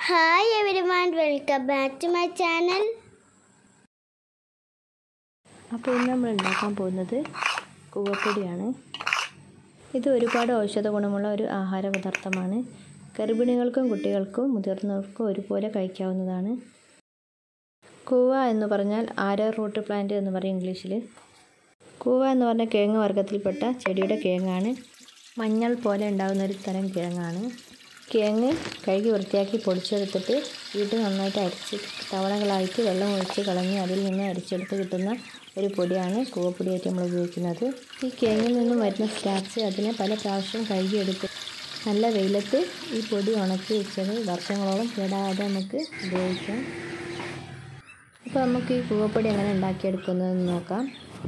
hi everyone welcome back to my channel അപ്പോൾ ഇന്ന് നമ്മൾ ഉണ്ടാക്കാൻ പോകുന്നത് കൂവപ്പൊടിയാണ് ഇത് ഒരുപാട് ഔഷധ ഗുണമുള്ള ഒരു ആഹാര പദാർത്ഥമാണ് ഗർഭിണികൾക്കും കുട്ടികൾക്കും മുതിർന്നവർക്കും ഒരുപോലെ കഴിക്കാവുന്നതാണ് കൂവ എന്ന് പറഞ്ഞാൽ ആരോ റൂട്ട് പ്ലാന്റ് എന്ന് പറയും ഇംഗ്ലീഷിൽ കൂവ എന്ന് പറഞ്ഞ കിഴങ്ങ് വർഗ്ഗത്തിൽപ്പെട്ട ചെടിയുടെ കിഴങ്ങാണ് മഞ്ഞൾ പോലെ ഉണ്ടാകുന്ന ഒരു തരം കിഴങ്ങാണ് കിഴങ്ങ് കഴുകി വൃത്തിയാക്കി പൊടിച്ചെടുത്തിട്ട് വീട്ടിൽ നന്നായിട്ട് അരിച്ച് തവണകളായിട്ട് വെള്ളം ഒഴിച്ച് കളഞ്ഞ് അതിൽ നിന്ന് അരിച്ചെടുത്ത് കിട്ടുന്ന ഒരു പൊടിയാണ് കൂവപ്പൊടിയായിട്ട് നമ്മൾ ഉപയോഗിക്കുന്നത് ഈ കിഴങ്ങിൽ നിന്നും വരുന്ന സ്റ്റാർച്ച് അതിനെ പല പ്രാവശ്യം കഴുകിയെടുത്ത് നല്ല വെയിലത്ത് ഈ പൊടി ഉണക്കി വെച്ചത് വർഷങ്ങളോളം കേടാതെ നമുക്ക് ഉപയോഗിക്കാം അപ്പോൾ നമുക്ക് ഈ കൂവപ്പൊടി എങ്ങനെ ഉണ്ടാക്കിയെടുക്കുന്നതെന്ന് നോക്കാം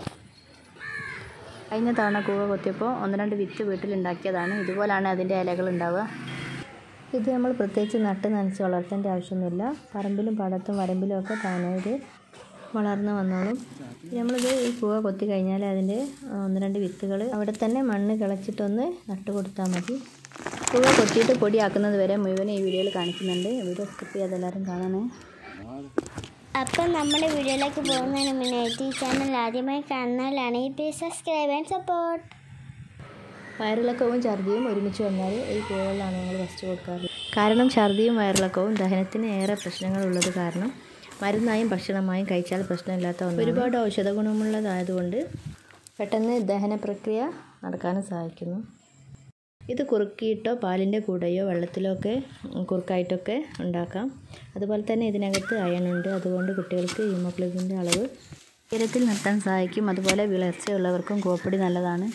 കഴിഞ്ഞ തവണ കൂവ കൊത്തിയപ്പോൾ ഒന്ന് രണ്ട് വിത്ത് വീട്ടിലുണ്ടാക്കിയതാണ് ഇതുപോലാണ് അതിൻ്റെ ഇലകൾ ഉണ്ടാവുക ഇത് നമ്മൾ പ്രത്യേകിച്ച് നട്ട് നനച്ച് വളർത്തേണ്ട ആവശ്യമൊന്നുമില്ല പറമ്പിലും പാടത്തും വരമ്പിലും ഒക്കെ താനേ ഇത് വളർന്ന് വന്നോളും നമ്മളിത് ഈ പൂവ കൊത്തി കഴിഞ്ഞാൽ അതിൻ്റെ ഒന്ന് രണ്ട് വിത്തുകൾ അവിടെ തന്നെ മണ്ണ് കിളച്ചിട്ടൊന്ന് നട്ട് കൊടുത്താൽ മതി പൂവ കൊത്തിയിട്ട് പൊടിയാക്കുന്നത് വരെ മുഴുവൻ ഈ വീഡിയോയിൽ കാണിക്കുന്നുണ്ട് വീഡിയോ സ്കിപ്പ് ചെയ്യാതെ എല്ലാവരും കാണണേ അപ്പം നമ്മുടെ വീഡിയോയിലേക്ക് പോകുന്നതിന് മുന്നായിട്ട് ഈ ചാനൽ ആദ്യമായി കാണുന്നവരാണെങ്കിൽ പ്ലീസ് സബ്സ്ക്രൈബ് ആൻഡ് സപ്പോർട്ട് വയറിളക്കവും ഛർദിയും ഒരുമിച്ച് വന്നാൽ ഈ പൂവുകളിലാണ് ഞങ്ങൾ ഫസ്റ്റ് കൊടുക്കാറ് കാരണം ഛർദിയും വയറിളക്കവും ദഹനത്തിന് ഏറെ പ്രശ്നങ്ങളുള്ളത് കാരണം മരുന്നായും ഭക്ഷണമായും കഴിച്ചാൽ പ്രശ്നമില്ലാത്ത ഒന്ന് ഒരുപാട് ഔഷധ ഗുണമുള്ളതായതുകൊണ്ട് പെട്ടെന്ന് ദഹന പ്രക്രിയ നടക്കാനും സഹായിക്കുന്നു ഇത് കുറുക്കിയിട്ടോ പാലിൻ്റെ കൂടെയോ വെള്ളത്തിലോ ഒക്കെ കുറുക്കായിട്ടൊക്കെ ഉണ്ടാക്കാം അതുപോലെ തന്നെ ഇതിനകത്ത് അയണുണ്ട് അതുകൊണ്ട് കുട്ടികൾക്ക് ഹീമോഗ്ലോബിൻ്റെ അളവ് ഉയരത്തിൽ നിർത്താൻ സഹായിക്കും അതുപോലെ വിളർച്ചയുള്ളവർക്കും കൂവപ്പൊടി നല്ലതാണ്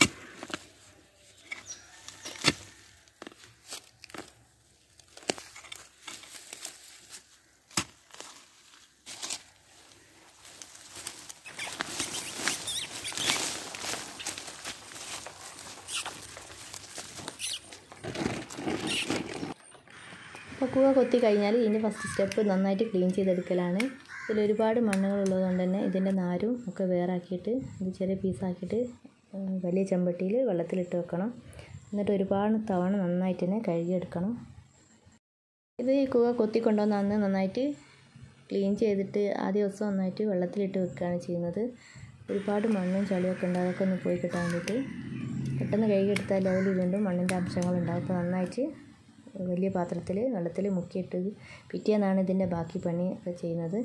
അപ്പോൾ കൂവ കൊത്തി കഴിഞ്ഞാൽ ഇതിൻ്റെ ഫസ്റ്റ് സ്റ്റെപ്പ് നന്നായിട്ട് ക്ലീൻ ചെയ്തെടുക്കലാണ് ഇതിൽ ഒരുപാട് മണ്ണുകൾ ഉള്ളതുകൊണ്ട് തന്നെ ഇതിൻ്റെ നാരും ഒക്കെ വേറാക്കിയിട്ട് ഇത് ചെറിയ പീസാക്കിയിട്ട് വലിയ ചെമ്പട്ടിയിൽ വെള്ളത്തിലിട്ട് വെക്കണം എന്നിട്ട് ഒരുപാട് തവണ നന്നായിട്ട് തന്നെ കഴുകിയെടുക്കണം ഇത് ഈ കൂവ കൊത്തി കൊണ്ടുവന്ന അന്ന് നന്നായിട്ട് ക്ലീൻ ചെയ്തിട്ട് ആ ദിവസം നന്നായിട്ട് വെള്ളത്തിലിട്ട് വെക്കുകയാണ് ചെയ്യുന്നത് ഒരുപാട് മണ്ണും ചളിയൊക്കെ ഉണ്ട് അതൊക്കെ ഒന്ന് പോയി കിട്ടാൻ വേണ്ടിയിട്ട് പെട്ടെന്ന് കഴുകിയെടുത്താൽ അതിൽ വീണ്ടും മണ്ണിൻ്റെ അംശങ്ങളുണ്ടാവും അപ്പോൾ നന്നായിട്ട് വലിയ പാത്രത്തിൽ വെള്ളത്തിൽ മുക്കിയിട്ട് പിറ്റേന്നാണ് ഇതിൻ്റെ ബാക്കി പണി ഒക്കെ ചെയ്യുന്നത്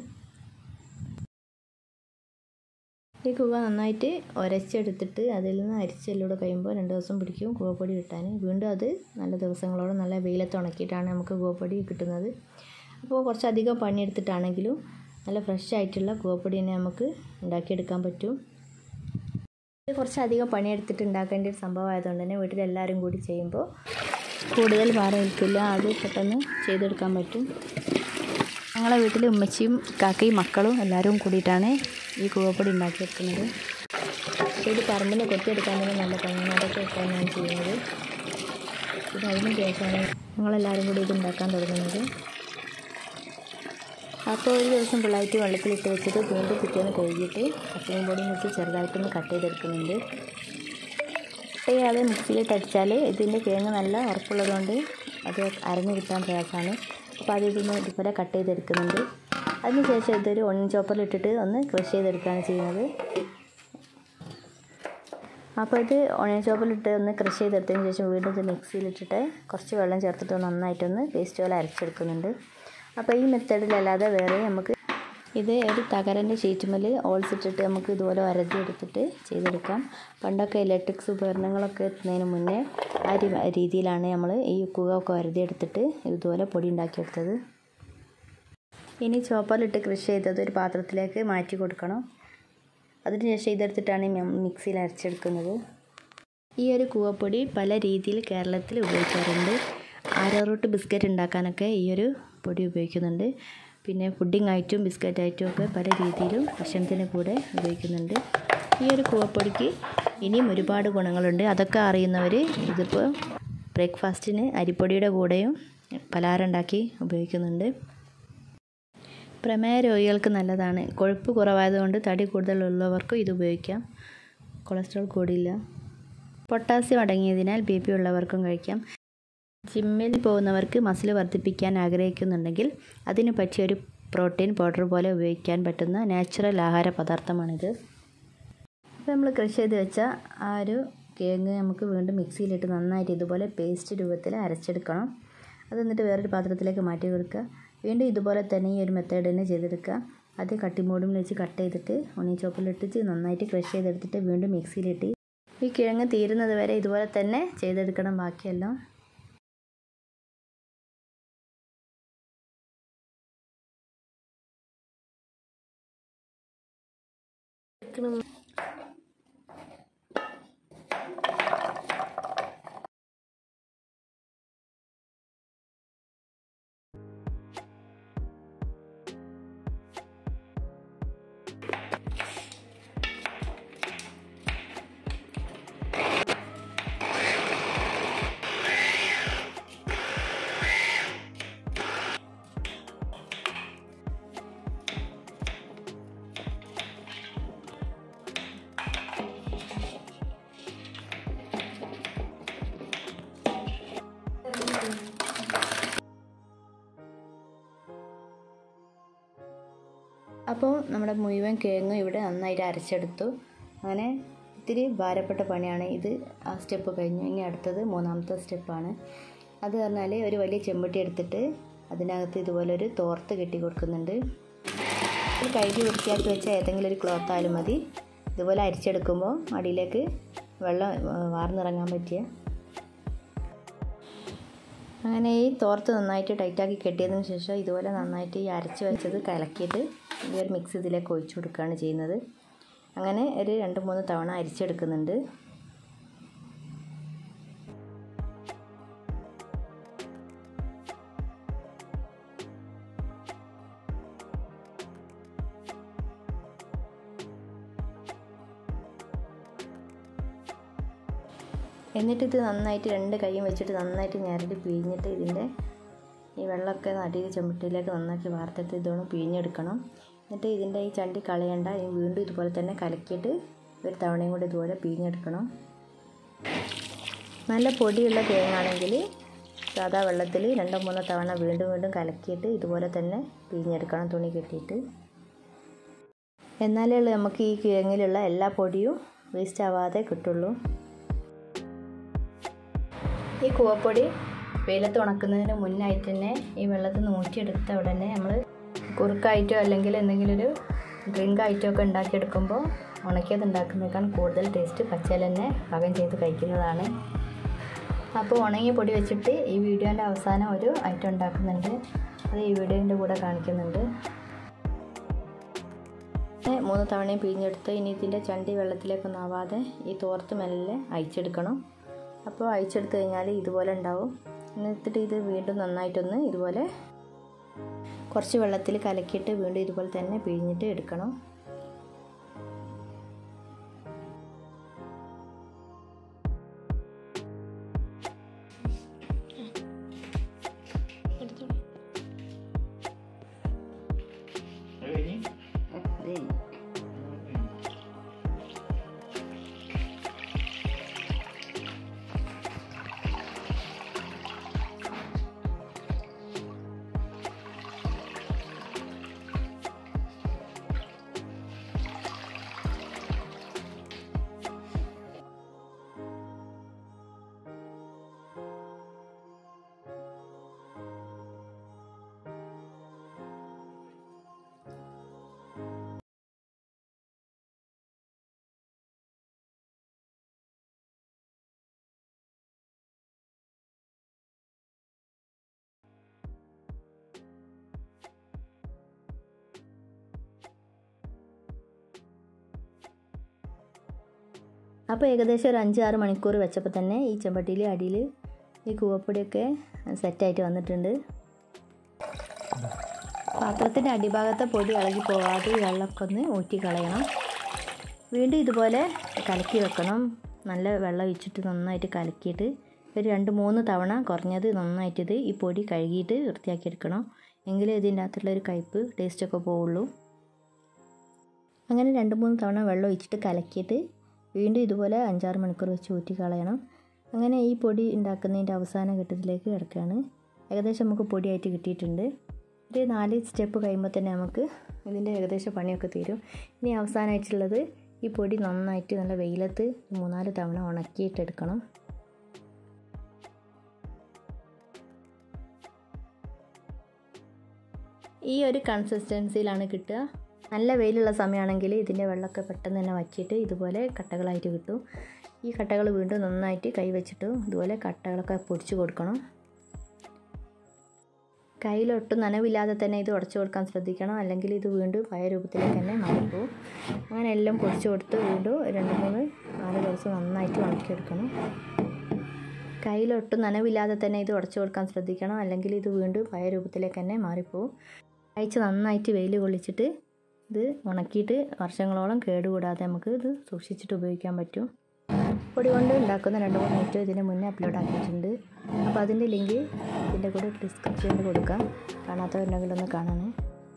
ഈ കൂവ നന്നായിട്ട് ഉരച്ചെടുത്തിട്ട് അതിൽ നിന്ന് അരിച്ചെല്ലൂടെ കഴിയുമ്പോൾ രണ്ട് ദിവസം പിടിക്കും കൂവപ്പൊടി കിട്ടാൻ വീണ്ടും അത് നല്ല ദിവസങ്ങളോളം നല്ല വെയിലത്ത് ഉണക്കിയിട്ടാണ് നമുക്ക് കൂവപ്പൊടി കിട്ടുന്നത് അപ്പോൾ കുറച്ചധികം പണിയെടുത്തിട്ടാണെങ്കിലും നല്ല ഫ്രഷ് ആയിട്ടുള്ള കൂവപ്പൊടി തന്നെ നമുക്ക് ഉണ്ടാക്കിയെടുക്കാൻ പറ്റും ഇത് കുറച്ചധികം പണിയെടുത്തിട്ട് ഉണ്ടാക്കേണ്ട ഒരു സംഭവം ആയതുകൊണ്ട് തന്നെ വീട്ടിലെല്ലാവരും കൂടി ചെയ്യുമ്പോൾ കൂടുതൽ ഭാരം ഏൽക്കില്ല അത് പെട്ടെന്ന് ചെയ്തെടുക്കാൻ പറ്റും ഞങ്ങളെ വീട്ടിൽ ഉമ്മച്ചിയും കാക്കയും മക്കളും എല്ലാവരും കൂടിയിട്ടാണ് ഈ കൂവപ്പൊടി ഉണ്ടാക്കിയെടുക്കുന്നത് ഇത് പറമ്പിൽ കൊത്തിയെടുക്കാൻ തന്നെ നല്ല പണിയാണ് അതൊക്കെ വെക്കാൻ ഞാൻ ചെയ്യുന്നത് പിന്നെ അതിന് ശേഷമാണ് ഞങ്ങളെല്ലാവരും കൂടി ഇത് ഉണ്ടാക്കാൻ തുടങ്ങുന്നത് അപ്പോൾ ഒരു ദിവസം പിള്ളായിട്ട് വെള്ളത്തിലിട്ട് വെച്ചിട്ട് വീണ്ടും പിറ്റേന്ന് കഴുകിയിട്ട് കട്ടിയും പൊടിയും വെച്ച് ചെറുതായിട്ടൊന്ന് കട്ട് ചെയ്തെടുക്കുന്നുണ്ട് ചെയ്യാതെ മിക്സിയിലിട്ട് അടിച്ചാൽ ഇതിൻ്റെ കിഴങ്ങ് നല്ല ഉറപ്പുള്ളതുകൊണ്ട് അത് അരഞ്ഞു കിട്ടാൻ പ്രയാസമാണ് അപ്പോൾ അത് ഇതിന് ഇതുപോലെ കട്ട് ചെയ്തെടുക്കുന്നുണ്ട് അതിനുശേഷം ഇതൊരു ഒണിയൻ ചോപ്പറിലിട്ടിട്ട് ഒന്ന് ക്രഷ് ചെയ്തെടുക്കുകയാണ് ചെയ്യുന്നത് അപ്പോൾ ഇത് ഒണിയൻ ചോപ്പറിലിട്ട് ഒന്ന് ക്രഷ് ചെയ്തെടുത്തതിന് ശേഷം വീണ്ടും ഇത് മിക്സിയിലിട്ടിട്ട് കുറച്ച് വെള്ളം ചേർത്തിട്ട് നന്നായിട്ടൊന്ന് പേസ്റ്റ് പോലെ അരച്ചെടുക്കുന്നുണ്ട് അപ്പോൾ ഈ മെത്തേഡിലല്ലാതെ വേറെ നമുക്ക് ഇത് ഒരു തകരൻ്റെ ഷീറ്റുമേൽ ഓൾസ് ഇട്ടിട്ട് നമുക്ക് ഇതുപോലെ വരതി എടുത്തിട്ട് ചെയ്തെടുക്കാം പണ്ടൊക്കെ ഇലക്ട്രിക്സ് ഉപകരണങ്ങളൊക്കെ എത്തുന്നതിന് മുന്നേ ആ രീതിയിലാണ് നമ്മൾ ഈ കുകയൊക്കെ വരതി എടുത്തിട്ട് ഇതുപോലെ പൊടി ഉണ്ടാക്കിയെടുത്തത് ഇനി ചോപ്പറിലിട്ട് കൃഷി ചെയ്തത് ഒരു പാത്രത്തിലേക്ക് മാറ്റി കൊടുക്കണം അതിനുശേഷം ഇതെടുത്തിട്ടാണ് മിക്സിയിൽ അരച്ചെടുക്കുന്നത് ഈ ഒരു കൂവപ്പൊടി പല രീതിയിൽ കേരളത്തിൽ ഉപയോഗിക്കാറുണ്ട് ആരോറൂട്ട് ബിസ്ക്കറ്റ് ഉണ്ടാക്കാനൊക്കെ ഈ ഒരു പൊടി ഉപയോഗിക്കുന്നുണ്ട് പിന്നെ പുഡിംഗ് ആയിട്ടും ബിസ്ക്കറ്റ് ആയിട്ടും ഒക്കെ പല രീതിയിലും ഭക്ഷണത്തിന് കൂടെ ഉപയോഗിക്കുന്നുണ്ട് ഈ ഒരു കൂവപ്പൊടിക്ക് ഇനിയും ഒരുപാട് ഗുണങ്ങളുണ്ട് അതൊക്കെ അറിയുന്നവർ ഇതിപ്പോൾ ബ്രേക്ക്ഫാസ്റ്റിന് അരിപ്പൊടിയുടെ കൂടെയും പലഹാരം ഉണ്ടാക്കി ഉപയോഗിക്കുന്നുണ്ട് പ്രമേഹ രോഗികൾക്ക് നല്ലതാണ് കൊഴുപ്പ് കുറവായതുകൊണ്ട് തടി കൂടുതലുള്ളവർക്കും ഇത് ഉപയോഗിക്കാം കൊളസ്ട്രോൾ കൂടില്ല പൊട്ടാസ്യം അടങ്ങിയതിനാൽ ബി പി ഉള്ളവർക്കും കഴിക്കാം ജിമ്മിൽ പോകുന്നവർക്ക് മസിൽ വർദ്ധിപ്പിക്കാൻ ആഗ്രഹിക്കുന്നുണ്ടെങ്കിൽ അതിന് പറ്റിയ ഒരു പ്രോട്ടീൻ പൗഡർ പോലെ ഉപയോഗിക്കാൻ പറ്റുന്ന നാച്ചുറൽ ആഹാര പദാർത്ഥമാണിത് അപ്പോൾ നമ്മൾ കൃഷി ചെയ്ത് വെച്ച ആ ഒരു കിഴങ്ങ് നമുക്ക് വീണ്ടും മിക്സിയിലിട്ട് നന്നായിട്ട് ഇതുപോലെ പേസ്റ്റ് രൂപത്തിൽ അരച്ചെടുക്കണം അത് എന്നിട്ട് വേറൊരു പാത്രത്തിലേക്ക് മാറ്റി കൊടുക്കുക വീണ്ടും ഇതുപോലെ തന്നെ ഈ ഒരു മെത്തേഡ് തന്നെ ചെയ്തെടുക്കുക അത് കട്ടിമോടും വെച്ച് കട്ട് ചെയ്തിട്ട് ഉണി ചോപ്പിലിട്ടിട്ട് നന്നായിട്ട് ക്രഷ് ചെയ്തെടുത്തിട്ട് വീണ്ടും മിക്സിയിലിട്ട് ഈ കിഴങ്ങ് തീരുന്നത് വരെ ഇതുപോലെ തന്നെ ചെയ്തെടുക്കണം ബാക്കിയെല്ലാം അപ്പോൾ നമ്മുടെ മുഴുവൻ കിഴങ്ങ് ഇവിടെ നന്നായിട്ട് അരച്ചെടുത്തു അങ്ങനെ ഇത്തിരി ഭാരപ്പെട്ട പണിയാണ് ഇത് ആ സ്റ്റെപ്പ് കഴിഞ്ഞു ഇനി അടുത്തത് മൂന്നാമത്തെ സ്റ്റെപ്പാണ് അത് പറഞ്ഞാൽ ഒരു വലിയ ചെമ്പട്ടി എടുത്തിട്ട് അതിനകത്ത് ഇതുപോലൊരു തോർത്ത് കെട്ടി കൊടുക്കുന്നുണ്ട് ഇത് കഴുകി വൃത്തിയാക്കി വെച്ച ഏതെങ്കിലും ഒരു ക്ലോത്ത് ആയാലും മതി ഇതുപോലെ അരിച്ചെടുക്കുമ്പോൾ അടിയിലേക്ക് വെള്ളം വാർന്നിറങ്ങാൻ പറ്റിയ അങ്ങനെ ഈ തോർത്ത് നന്നായിട്ട് ടൈറ്റാക്കി കെട്ടിയതിന് ശേഷം ഇതുപോലെ നന്നായിട്ട് ഈ അരച്ച് വെച്ചത് കലക്കിയിട്ട് ഈ ഒരു മിക്സ് ഇതിലേക്ക് ഒഴിച്ചു കൊടുക്കുകയാണ് ചെയ്യുന്നത് അങ്ങനെ ഒരു രണ്ട് മൂന്ന് തവണ അരിച്ചെടുക്കുന്നുണ്ട് എന്നിട്ട് ഇത് നന്നായിട്ട് രണ്ട് കൈയും വെച്ചിട്ട് നന്നായിട്ട് ഞരടി പിഴിഞ്ഞിട്ട് ഇതിൻ്റെ ഈ വെള്ളമൊക്കെ നടിയിൽ ചെമ്പട്ടിയിലേക്ക് നന്നാക്കി വാർത്തെടുത്ത് ഇതോണം പിഴിഞ്ഞെടുക്കണം എന്നിട്ട് ഇതിൻ്റെ ഈ ചണ്ടി കളയണ്ട ഈ വീണ്ടും ഇതുപോലെ തന്നെ കലക്കിയിട്ട് ഒരു തവണയും കൂടി ഇതുപോലെ പിഴിഞ്ഞെടുക്കണം നല്ല പൊടിയുള്ള തേങ്ങാണെങ്കിൽ സാധാ വെള്ളത്തിൽ രണ്ടോ മൂന്നോ തവണ വീണ്ടും വീണ്ടും കലക്കിയിട്ട് ഇതുപോലെ തന്നെ പിഴിഞ്ഞെടുക്കണം തുണി കെട്ടിയിട്ട് എന്നാലേ ഉള്ളൂ നമുക്ക് ഈ കിഴങ്ങിലുള്ള എല്ലാ പൊടിയും വേസ്റ്റ് ആവാതെ കിട്ടുള്ളൂ ഈ കൂവപ്പൊടി വെയിലത്ത് ഉണക്കുന്നതിന് മുന്നായിട്ട് തന്നെ ഈ വെള്ളത്തിൽ നിന്ന് ഊറ്റിയെടുത്ത ഉടനെ നമ്മൾ കുറുക്കായിട്ടോ അല്ലെങ്കിൽ എന്തെങ്കിലും ഒരു ഡ്രിങ്ക് ആയിട്ടോ ഒക്കെ ഉണ്ടാക്കിയെടുക്കുമ്പോൾ ഉണക്കിയത് ഉണ്ടാക്കുന്നതിനേക്കാൾ കൂടുതൽ ടേസ്റ്റ് പച്ചയിൽ തന്നെ പാകം ചെയ്ത് കഴിക്കുന്നതാണ് അപ്പോൾ ഉണങ്ങിയ പൊടി വെച്ചിട്ട് ഈ വീഡിയോൻ്റെ അവസാനം ഒരു ഐറ്റം ഉണ്ടാക്കുന്നുണ്ട് അത് ഈ വീഡിയോൻ്റെ കൂടെ കാണിക്കുന്നുണ്ട് മൂന്ന് തവണയും പിഴിഞ്ഞെടുത്ത് ഇനി ഇതിൻ്റെ ചണ്ടി വെള്ളത്തിലേക്കൊന്നും ആവാതെ ഈ തോർത്ത് മെല്ലെ അയച്ചെടുക്കണം അപ്പോൾ അയച്ചെടുത്ത് കഴിഞ്ഞാൽ ഇതുപോലെ ഉണ്ടാവും എന്നിട്ട് ഇത് വീണ്ടും നന്നായിട്ടൊന്ന് ഇതുപോലെ കുറച്ച് വെള്ളത്തിൽ കലക്കിയിട്ട് വീണ്ടും ഇതുപോലെ തന്നെ പിഴിഞ്ഞിട്ട് എടുക്കണം അപ്പോൾ ഏകദേശം ഒരു അഞ്ച് ആറ് മണിക്കൂർ വെച്ചപ്പോൾ തന്നെ ഈ ചെമ്പട്ടിയിൽ അടിയിൽ ഈ കൂവപ്പൊടിയൊക്കെ സെറ്റായിട്ട് വന്നിട്ടുണ്ട് പാത്രത്തിൻ്റെ അടിഭാഗത്തെ പൊടി ഇളകി പോകാതെ ഈ വെള്ളമൊക്കെ ഒന്ന് ഊറ്റി കളയണം വീണ്ടും ഇതുപോലെ കലക്കി വെക്കണം നല്ല വെള്ളം ഒഴിച്ചിട്ട് നന്നായിട്ട് കലക്കിയിട്ട് ഒരു രണ്ട് മൂന്ന് തവണ കുറഞ്ഞത് നന്നായിട്ട് ഇത് ഈ പൊടി കഴുകിയിട്ട് വൃത്തിയാക്കിയെടുക്കണം എങ്കിലേ ഇതിൻ്റെ അകത്തുള്ള ഒരു കയ്പ്പ് ടേസ്റ്റൊക്കെ പോവുള്ളൂ അങ്ങനെ രണ്ട് മൂന്ന് തവണ വെള്ളം ഒഴിച്ചിട്ട് കലക്കിയിട്ട് വീണ്ടും ഇതുപോലെ അഞ്ചാറ് മണിക്കൂർ വെച്ച് ഊറ്റി കളയണം അങ്ങനെ ഈ പൊടി ഉണ്ടാക്കുന്നതിൻ്റെ അവസാന ഘട്ടത്തിലേക്ക് കിടക്കുകയാണ് ഏകദേശം നമുക്ക് പൊടിയായിട്ട് കിട്ടിയിട്ടുണ്ട് ഒരു നാല് സ്റ്റെപ്പ് കഴിയുമ്പോൾ തന്നെ നമുക്ക് ഇതിൻ്റെ ഏകദേശം പണിയൊക്കെ തീരും ഇനി അവസാനമായിട്ടുള്ളത് ഈ പൊടി നന്നായിട്ട് നല്ല വെയിലത്ത് മൂന്നാല് തവണ ഉണക്കിയിട്ടെടുക്കണം ഈ ഒരു കൺസിസ്റ്റൻസിയിലാണ് കിട്ടുക നല്ല വെയിലുള്ള സമയമാണെങ്കിൽ ഇതിൻ്റെ വെള്ളമൊക്കെ പെട്ടെന്ന് തന്നെ വറ്റിയിട്ട് ഇതുപോലെ കട്ടകളായിട്ട് കിട്ടും ഈ കട്ടകൾ വീണ്ടും നന്നായിട്ട് കൈ വെച്ചിട്ട് ഇതുപോലെ കട്ടകളൊക്കെ പൊടിച്ച് കൊടുക്കണം കയ്യിലൊട്ടും നനവില്ലാതെ തന്നെ ഇത് ഉടച്ചു കൊടുക്കാൻ ശ്രദ്ധിക്കണം അല്ലെങ്കിൽ ഇത് വീണ്ടും പഴയ രൂപത്തിലേക്ക് തന്നെ മാറിപ്പോവും അങ്ങനെ എല്ലാം പൊടിച്ചു കൊടുത്ത് വീണ്ടും രണ്ട് മൂന്ന് നാല് ദിവസം നന്നായിട്ട് ഉണക്കിയെടുക്കണം കയ്യിലൊട്ടും നനവില്ലാതെ തന്നെ ഇത് ഉടച്ചു കൊടുക്കാൻ ശ്രദ്ധിക്കണം അല്ലെങ്കിൽ ഇത് വീണ്ടും പഴയ രൂപത്തിലേക്ക് തന്നെ മാറിപ്പോവും അയച്ച് നന്നായിട്ട് വെയിൽ കൊള്ളിച്ചിട്ട് ഇത് ഉണക്കിയിട്ട് വർഷങ്ങളോളം കേടുകൂടാതെ നമുക്ക് ഇത് സൂക്ഷിച്ചിട്ട് ഉപയോഗിക്കാൻ പറ്റും പൊടി കൊണ്ട് ഉണ്ടാക്കുന്ന രണ്ട് മൂന്ന് ഐറ്റം ഇതിന് മുന്നേ അപ്ലോഡ് ആക്കിയിട്ടുണ്ട് അപ്പോൾ അതിൻ്റെ ലിങ്ക് ഇതിൻ്റെ കൂടെ ഡിസ്ക്രിപ്ഷനിൽ കൊടുക്കാം കാണാത്തവരുണ്ടെങ്കിൽ ഒന്ന് കാണണേ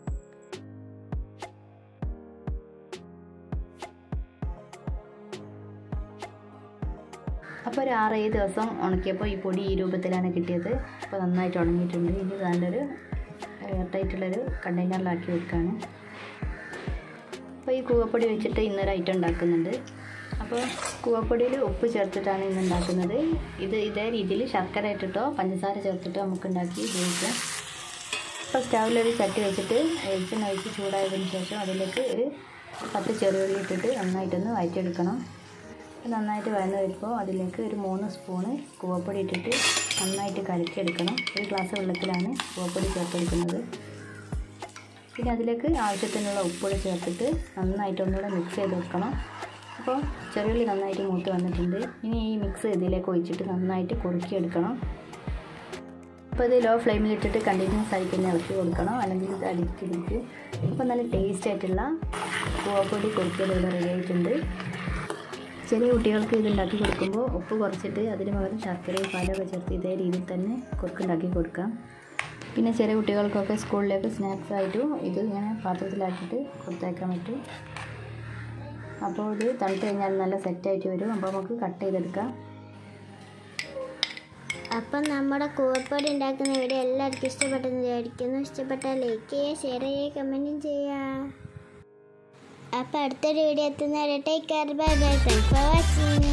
അപ്പോൾ ഒരു ആറേഴ് ദിവസം ഉണക്കിയപ്പോൾ ഈ പൊടി ഈ രൂപത്തിലാണ് കിട്ടിയത് അപ്പോൾ നന്നായിട്ട് ഉണങ്ങിയിട്ടുണ്ട് ഇനി നല്ലൊരു എയർടൈറ്റുള്ളൊരു കണ്ടെയ്നറിലാക്കി വെക്കുകയാണ് അപ്പോൾ ഈ കൂവപ്പൊടി വെച്ചിട്ട് ഇന്നൊരു ഐറ്റം ഉണ്ടാക്കുന്നുണ്ട് അപ്പോൾ കൂവപ്പൊടിയിൽ ഉപ്പ് ചേർത്തിട്ടാണ് ഇന്ന് ഉണ്ടാക്കുന്നത് ഇത് ഇതേ രീതിയിൽ ശർക്കര ഇട്ടിട്ടോ പഞ്ചസാര ചേർത്തിട്ടോ നമുക്ക് ഉണ്ടാക്കി ഉപയോഗിക്കാം അപ്പോൾ സ്റ്റൗവിലൊരു ചട്ടി വെച്ചിട്ട് വെളിച്ചെണ്ണ ഒഴിച്ച് ചൂടായതിന് ശേഷം അതിലേക്ക് ഒരു പത്ത് ചെറുള്ളി ഇട്ടിട്ട് നന്നായിട്ടൊന്ന് വഴറ്റിയെടുക്കണം നന്നായിട്ട് വഴന്ന് വരുമ്പോൾ അതിലേക്ക് ഒരു മൂന്ന് സ്പൂണ് കൂവപ്പൊടി ഇട്ടിട്ട് നന്നായിട്ട് കലക്കിയെടുക്കണം ഒരു ഗ്ലാസ് വെള്ളത്തിലാണ് കൂവപ്പൊടി ചേർത്തെടുക്കുന്നത് പിന്നെ അതിലേക്ക് ആവശ്യത്തിനുള്ള ഉപ്പൊടി ചേർത്തിട്ട് നന്നായിട്ട് ഒന്നുകൂടെ മിക്സ് ചെയ്ത് വെക്കണം അപ്പോൾ ചെറിയുള്ളി നന്നായിട്ട് മൂത്ത് വന്നിട്ടുണ്ട് ഇനി ഈ മിക്സ് ഇതിലേക്ക് ഒഴിച്ചിട്ട് നന്നായിട്ട് കുറുക്കിയെടുക്കണം അപ്പോൾ ഇത് ലോ ഫ്ലെയിമിലിട്ടിട്ട് കണ്ടിന്യൂസ് ആയിട്ട് തന്നെ ഇളക്കി കൊടുക്കണം അല്ലെങ്കിൽ ഇത് അടിക്കിടിക്കും ഇപ്പോൾ നല്ല ടേസ്റ്റ് ആയിട്ടുള്ള പൂവപ്പൊടി കുറുക്കിയത് ഇവിടെ റെഡി ആയിട്ടുണ്ട് ചെറിയ കുട്ടികൾക്ക് ഇത് ഉണ്ടാക്കി കൊടുക്കുമ്പോൾ ഉപ്പ് കുറച്ചിട്ട് അതിന് പകരം ശർക്കരയും പാലൊക്കെ ചേർത്ത് ഇതേ രീതിയിൽ തന്നെ കുറുക്കുണ്ടാക്കി കൊടുക്കാം പിന്നെ ചെറിയ കുട്ടികൾക്കൊക്കെ സ്കൂളിലേക്ക് സ്നാക്സ് ആയിട്ടും ഇത് ഇങ്ങനെ പാത്രത്തിലാക്കിയിട്ട് കൊടുത്തേക്കാൻ പറ്റും അപ്പോൾ ഇത് തണുത്ത് കഴിഞ്ഞാൽ നല്ല സെറ്റായിട്ട് വരും അപ്പോൾ നമുക്ക് കട്ട് ചെയ്തെടുക്കാം അപ്പം നമ്മുടെ കൂവപ്പൊടി ഉണ്ടാക്കുന്ന വീഡിയോ എല്ലാവർക്കും ഇഷ്ടപ്പെട്ടെന്ന് വിചാരിക്കുന്നു ഇഷ്ടപ്പെട്ടാൽ ലൈക്ക് ചെയ്യുക ഷെയർ ചെയ്യുക കമൻറ്റും ചെയ്യുക അപ്പം അടുത്തൊരു വീഡിയോ എത്തുന്നവരെ take care bye bye thanks for watching